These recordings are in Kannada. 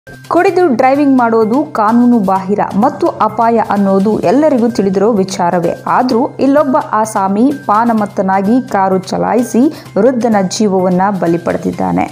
ಕುಡಿದು ಡ್ರೈವಿಂಗ್ ಮಾಡೋದು ಕಾನೂನು ಬಾಹಿರ ಮತ್ತು ಅಪಾಯ ಅನ್ನೋದು ಎಲ್ಲರಿಗೂ ತಿಳಿದಿರೋ ವಿಚಾರವೇ ಆದರೂ ಇಲ್ಲೊಬ್ಬ ಆಸಾಮಿ ಪಾನಮತ್ತನಾಗಿ ಕಾರು ಚಲಾಯಿಸಿ ವೃದ್ಧನ ಜೀವವನ್ನ ಬಲಿ ಪಡೆದಿದ್ದಾನೆ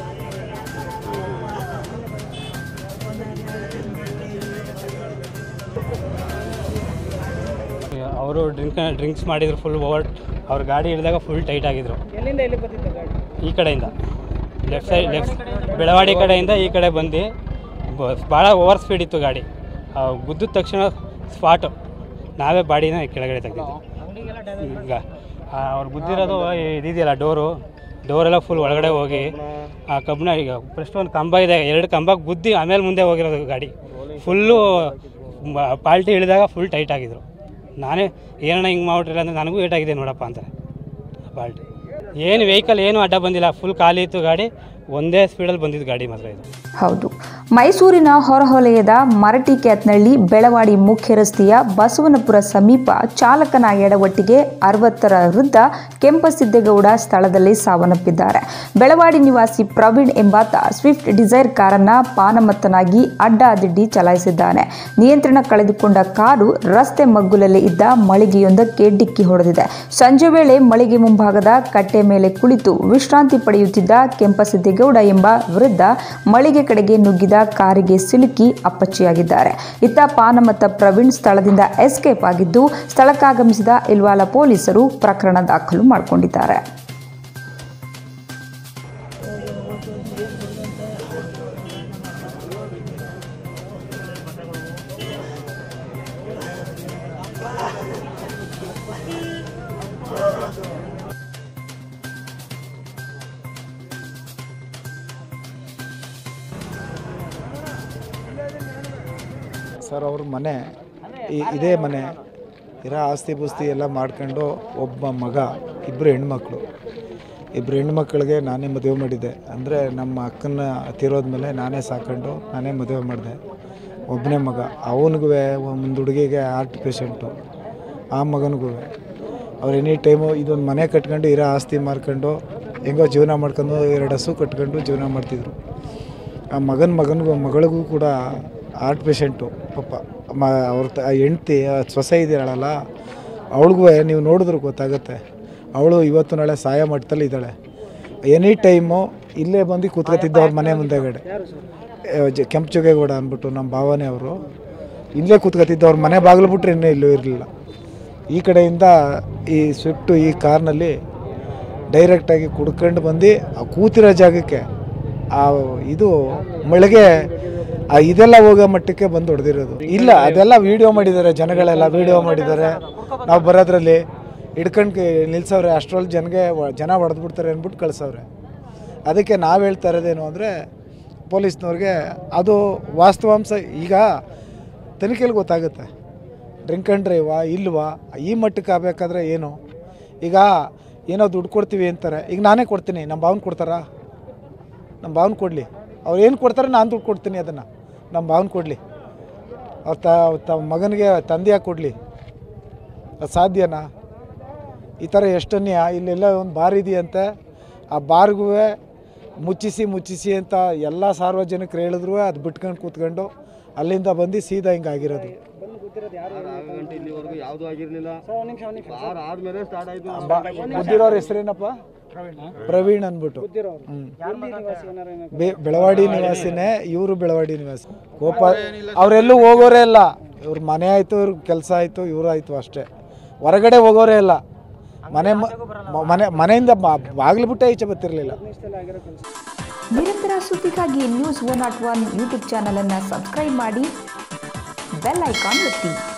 ಅವರು ಡ್ರಿಂಕ್ ಡ್ರಿಂಕ್ಸ್ ಮಾಡಿದ್ರು ಫುಲ್ ಓವರ್ ಅವ್ರ ಗಾಡಿ ಹಿಡಿದಾಗ ಫುಲ್ ಟೈಟ್ ಆಗಿದ್ರು ಎಲ್ಲಿಂದ ಎಲ್ಲಿ ಬರ್ತಿತ್ತು ಗಾಡಿ ಈ ಕಡೆಯಿಂದ ಲೆಫ್ಟ್ ಸೈಡ್ ಲೆಫ್ಟ್ ಬೆಳವಾಡಿ ಕಡೆಯಿಂದ ಈ ಕಡೆ ಬಂದು ಭಾಳ ಓವರ್ ಸ್ಪೀಡ್ ಇತ್ತು ಗಾಡಿ ಆ, ಗುದ್ದಿದ ತಕ್ಷಣ ಸ್ಪಾಟು ನಾವೇ ಬಾಡಿನ ಕೆಳಗಡೆ ತೆಗೆದಿದ್ದು ಈಗ ಆ, ಅವ್ರು ಗುದ್ದಿರೋದು ಇದಿದೆಯಲ್ಲ ಡೋರು ಡೋರೆಲ್ಲ ಫುಲ್ ಒಳಗಡೆ ಹೋಗಿ ಆ ಕಬ್ಬನ ಈಗ ಫಸ್ಟ್ ಒಂದು ಕಂಬ ಇದೆ ಎರಡು ಕಂಬ ಗುದ್ದಿ ಆಮೇಲೆ ಮುಂದೆ ಹೋಗಿರೋದು ಗಾಡಿ ಫುಲ್ಲು ಪಾಲ್ಟಿ ಇಳಿದಾಗ ಫುಲ್ ಟೈಟ್ ಆಗಿದ್ರು ನಾನೇ ಏನಣ್ಣ ಹಿಂಗೆ ಮಾಡ್ಬಿಟ್ರಿಲ್ಲ ಅಂದರೆ ನನಗೂ ಏಟಾಗಿದೆ ನೋಡಪ್ಪ ಅಂತಾರೆ ಪಾಲ್ಟಿ ಏನು ವೆಹಿಕಲ್ ಏನು ಅಡ್ಡ ಬಂದಿಲ್ಲ ಫುಲ್ ಖಾಲಿ ಇತ್ತು ಗಾಡಿ ಒಂದೇ ಸ್ಪೀಡಲ್ಲಿ ಬಂದಿದ್ದು ಗಾಡಿ ಮಾತ್ರ ಇದು ಹೌದು ಮೈಸೂರಿನ ಹೊರವಲಯದ ಮರಟಿ ಕ್ಯಾತ್ನಳ್ಳಿ ಬೆಳವಾಡಿ ಮುಖ್ಯ ರಸ್ತೆಯ ಬಸವನಪುರ ಸಮೀಪ ಚಾಲಕನ ಎಡವಟ್ಟಿಗೆ ಅರವತ್ತರ ವೃದ್ಧ ಕೆಂಪಸಿದ್ದೇಗೌಡ ಸ್ಥಳದಲ್ಲಿ ಸಾವನ್ನಪ್ಪಿದ್ದಾರೆ ಬೆಳವಾಡಿ ನಿವಾಸಿ ಪ್ರವೀಣ್ ಎಂಬಾತ ಸ್ವಿಫ್ಟ್ ಡಿಸೈರ್ ಕಾರನ್ನ ಪಾನಮತ್ತನಾಗಿ ಅಡ್ಡ ದಿಡ್ಡಿ ಚಲಾಯಿಸಿದ್ದಾನೆ ನಿಯಂತ್ರಣ ಕಳೆದುಕೊಂಡ ಕಾರು ರಸ್ತೆ ಮಗ್ಗುಲಲ್ಲಿ ಇದ್ದ ಮಳಿಗೆಯೊಂದಕ್ಕೆ ಡಿಕ್ಕಿ ಹೊಡೆದಿದೆ ಸಂಜೆ ವೇಳೆ ಮಳಿಗೆ ಮುಂಭಾಗದ ಕಟ್ಟೆ ಮೇಲೆ ಕುಳಿತು ವಿಶ್ರಾಂತಿ ಪಡೆಯುತ್ತಿದ್ದ ಕೆಂಪಸಿದ್ದೇಗೌಡ ಎಂಬ ವೃದ್ಧ ಮಳಿಗೆ ಕಡೆಗೆ ನುಗ್ಗಿದ ಕಾರಿಗೆ ಸಿಲುಕಿ ಅಪ್ಪಚ್ಚಿಯಾಗಿದ್ದಾರೆ ಇತ್ತ ಪಾನಮತ್ತ ಪ್ರವೀಣ್ ಸ್ಥಳದಿಂದ ಎಸ್ಕೇಪ್ ಆಗಿದ್ದು ಸ್ಥಳಕ್ಕಾಗಮಿಸಿದ ಇಲ್ವಾಲ ಪೊಲೀಸರು ಪ್ರಕರಣ ದಾಖಲು ಮಾಡಿಕೊಂಡಿದ್ದಾರೆ ಸರ್ ಅವ್ರ ಮನೆ ಈ- ಇದೇ ಮನೆ ಇರೋ ಆಸ್ತಿ ಬುಸ್ತಿ ಎಲ್ಲ ಮಾಡ್ಕೊಂಡು ಒಬ್ಬ ಮಗ ಇಬ್ಬರು ಹೆಣ್ಮಕ್ಳು ಇಬ್ಬರು ಹೆಣ್ಮಕ್ಳಿಗೆ ನಾನೇ ಮದುವೆ ಮಾಡಿದ್ದೆ ಅಂದರೆ ನಮ್ಮ ಅಕ್ಕನ ತೀರೋದ್ಮೇಲೆ ನಾನೇ ಸಾಕೊಂಡು ನಾನೇ ಮದುವೆ ಮಾಡಿದೆ ಒಬ್ಬನೇ ಮಗ ಅವನಿಗೂ ಒಂದು ಹುಡುಗಿಗೆ ಹಾರ್ಟ್ ಪೇಷಂಟು ಆ ಮಗನಿಗೂ ಅವ್ರು ಎನಿ ಟೈಮು ಇದೊಂದು ಮನೆ ಕಟ್ಕೊಂಡು ಇರೋ ಆಸ್ತಿ ಮಾರ್ಕೊಂಡು ಹೆಂಗೋ ಜೀವನ ಮಾಡ್ಕೊಂಡು ಎರಡು ಹಸು ಕಟ್ಕೊಂಡು ಜೀವನ ಮಾಡ್ತಿದ್ರು ಆ ಮಗನ ಮಗನಿಗೂ ಮಗಳಿಗೂ ಕೂಡ ಹಾರ್ಟ್ ಪೇಷಂಟು ಪಾಪ ಮ ಅವ್ರ ತ ಹೆಂಡ್ತಿ ಆ ಸೊಸೆ ಇದ್ದಾಳಲ್ಲ ಅವಳಿಗೂ ನೀವು ನೋಡಿದ್ರೆ ಗೊತ್ತಾಗುತ್ತೆ ಅವಳು ಇವತ್ತು ನಾಳೆ ಸಹಾಯ ಮಟ್ಟದಲ್ಲಿ ಇದ್ದಾಳೆ ಎನಿ ಟೈಮು ಇಲ್ಲೇ ಬಂದು ಕೂತ್ಕೊತಿದ್ದ ಅವ್ರ ಮನೆ ಮುಂದೆಗಡೆ ಆ, ಜ- ಕೆಂಪು ಜೋಗೇಗೌಡ ಅಂದ್ಬಿಟ್ಟು ನಮ್ಮ ಭಾವನೆ ಅವರು ಇಲ್ಲೇ ಕೂತ್ಕೊತಿದ್ದ ಅವ್ರ ಮನೆ ಬಾಗಿಲು ಬಿಟ್ರೆ ಇನ್ನೂ ಇಲ್ಲೂ ಇರಲಿಲ್ಲ ಈ ಕಡೆಯಿಂದ ಈ ಸ್ವಿಫ್ಟು ಈ ಕಾರ್ನಲ್ಲಿ ಡೈರೆಕ್ಟಾಗಿ ಕುಡ್ಕೊಂಡು ಬಂದು ಆ ಕೂತಿರೋ ಜಾಗಕ್ಕೆ ಆ ಇದು ಮಳೆಗೆ ಆ ಇದೆಲ್ಲ ಹೋಗೋ ಮಟ್ಟಕ್ಕೆ ಬಂದು ಹೊಡೆದಿರೋದು ಇಲ್ಲ ಅದೆಲ್ಲ ವಿಡಿಯೋ ಮಾಡಿದ್ದಾರೆ ಜನಗಳೆಲ್ಲ ವಿಡಿಯೋ ಮಾಡಿದ್ದಾರೆ ನಾವು ಬರೋದ್ರಲ್ಲಿ ಹಿಡ್ಕೊಂಡು ನಿಲ್ಸವ್ರೆ ಅಷ್ಟರಲ್ಲಿ ಜನಗೆ ವ- ಜನ ಹೊಡೆದ್ಬಿಡ್ತಾರೆ ಅಂದ್ಬಿಟ್ಟು ಕಳ್ಸವ್ರೆ ಅದಕ್ಕೆ ನಾವು ಹೇಳ್ತಾ ಇರೋದೇನು ಅಂದರೆ ಪೊಲೀಸ್ನವ್ರಿಗೆ ಅದು ವಾಸ್ತವಾಂಶ ಈಗ ತನಿಖೆಯಲ್ಲಿ ಗೊತ್ತಾಗುತ್ತೆ ಡ್ರಿಂಕ್ ಆ್ಯಂಡ್ ಡ್ರೈವಾ ಇಲ್ವಾ ಈ ಮಟ್ಟಕ್ಕೆ ಆಗಬೇಕಾದ್ರೆ ಏನು ಈಗ ಏನೋ ದುಡ್ಡು ಕೊಡ್ತೀವಿ ಅಂತಾರೆ ಈಗ ನಾನೇ ಕೊಡ್ತೀನಿ ನಮ್ಮ ಭಾವನ ಕೊಡ್ತಾರಾ ನಮ್ಮ ಭಾವನ ಕೊಡಲಿ ಅವ್ರು ಏನು ಕೊಡ್ತಾರೆ ನಾನು ದುಡ್ಡು ಕೊಡ್ತೀನಿ ಅದನ್ನು ನಮ್ಮ ಭಾವನ ಕೊಡಲಿ ಅವ್ರ ತ ತಮ್ಮ ಮಗನಿಗೆ ತಂದೆಯಾಗಿ ಕೊಡಲಿ ಅದು ಸಾಧ್ಯನಾ ಈ ಥರ ಎಷ್ಟನ್ಯ ಇಲ್ಲೆಲ್ಲ ಒಂದು ಬಾರ್ ಇದೆಯಂತೆ ಆ ಬಾರ್ಗೂ ಮುಚ್ಚಿಸಿ ಮುಚ್ಚಿಸಿ ಅಂತ ಎಲ್ಲ ಸಾರ್ವಜನಿಕರು ಹೇಳಿದ್ರು ಅದು ಬಿಟ್ಕೊಂಡು ಕೂತ್ಕೊಂಡು ಅಲ್ಲಿಂದ ಬಂದು ಸೀದಾ ಹಿಂಗೆ ಆಗಿರೋದು ಬಂದು ಗೊತ್ತಿರೋದು ಯಾರು ಇಲ್ಲಿವರೆಗೂ ಯಾವುದೂ ಆಗಿರಲಿಲ್ಲ ಸರ್ ಒಂದು ನಿಮಿಷ ಒಂದು ನಿಮಿಷ ಬಾರ್ ಆದ್ಮೇಲೆ ಸ್ಟಾರ್ಟ್ ಆಯ್ತು ಬಾ ಬುದ್ಧಿರೋರ ಹೆಸರೇನಪ್ಪ ಪ್ರವೀಣ್ ಅಂದ್ಬಿಟ್ಟು ಗೊತ್ತಿರೋರು ಹ್ಮ್. ಎಲ್ಲಿ ನಿವಾಸಿ ಏನಾರು ಏನೋ ಬೆ- ಬೆಳವಾಡಿ ನಿವಾಸಿನೇ ಇವರು ಬೆಳವಾಡಿ ನಿವಾಸಿ ಕೋಪ ಅವರೆಲ್ಲೂ ಹೋಗೋರೇ ಇಲ್ಲ ಇವ್ರ ಮನೆ ಆಯಿತು ಇವ್ರ ಕೆಲಸ ಆಯಿತು ಇವರು ಆಯಿತು ಅಷ್ಟೇ ಹೊರಗಡೆ ಹೋಗೋರೇ ಇಲ್ಲ ಮನೆ ಮ- ಮ- ಮನೆ ಮನೆಯಿಂದ ಬಾಗಿಲು ಬಿಟ್ಟೆ ಈಚೆ ಬರ್ತಿರ್ಲಿಲ್ಲ ಇಷ್ಟೆಲ್ಲ ಆಗಿರೋ ಕೆಲಸ ನಿರಂತರ ಸುದ್ದಿಗಾಗಿ news one not one YouTube channel ಅನ್ನು ಸಬ್ಸ್ಕ್ರೈಬ್ ಮಾಡಿ ಬೆಲ್ ಐಕಾನ್ ಒತ್ತಿ